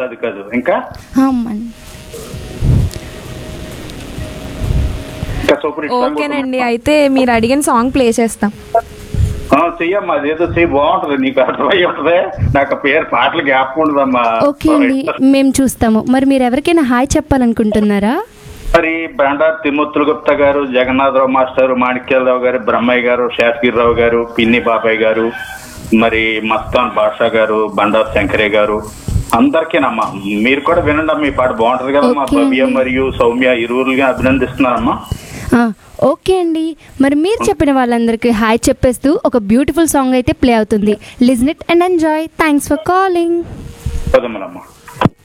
అది కాదు ఇంకా అమ్మండి ఇంకా సూపర్ హిట్ సాంగ్ ఓకేనండి అయితే మీరు అడిగిన సాంగ్ ప్లే చేస్తాం ఆ, చెయ్యమ్మా అదేదో చెయ్యి బాగుంటది నీకు అర్థమై ఉంటది నాకు ఆ పేరు పాటలు జ్ఞాపకం ఉండదమ్మా ఓకే అండి మేము చూస్తాము మరి మీరు ఎవరికైనా హాయ్ చెప్పాలనుకుంటున్నారా మరి బండారు తిమ్మూర్తుల గుప్తా గారు జగన్నాథరావు మాస్టర్ మాణిక్యాలరావు గారు బ్రహ్మయ్య గారు శాసగిరిరావు గారు పిన్ని బాబాయ్ గారు మరి మస్తాన్ బాషా గారు బండారు శంకరే గారు అందరికీనమ్మా మీరు కూడా వినండి అమ్మా ఈ పాట బాగుంటది కదా మా ఓకే భవ్య అండి. మరియు సౌమ్య ఇరువురుగా అభినందిస్తున్నారమ్మా ఆ, ఓకే అండి మరి మీరు చెప్పిన వాళ్ళందరికీ హాయ్ చెప్పేస్తూ ఒక బ్యూటిఫుల్ సాంగ్ అయితే ప్లే అవుతుంది listen it and enjoy thanks for calling పదమ్మలమ్మా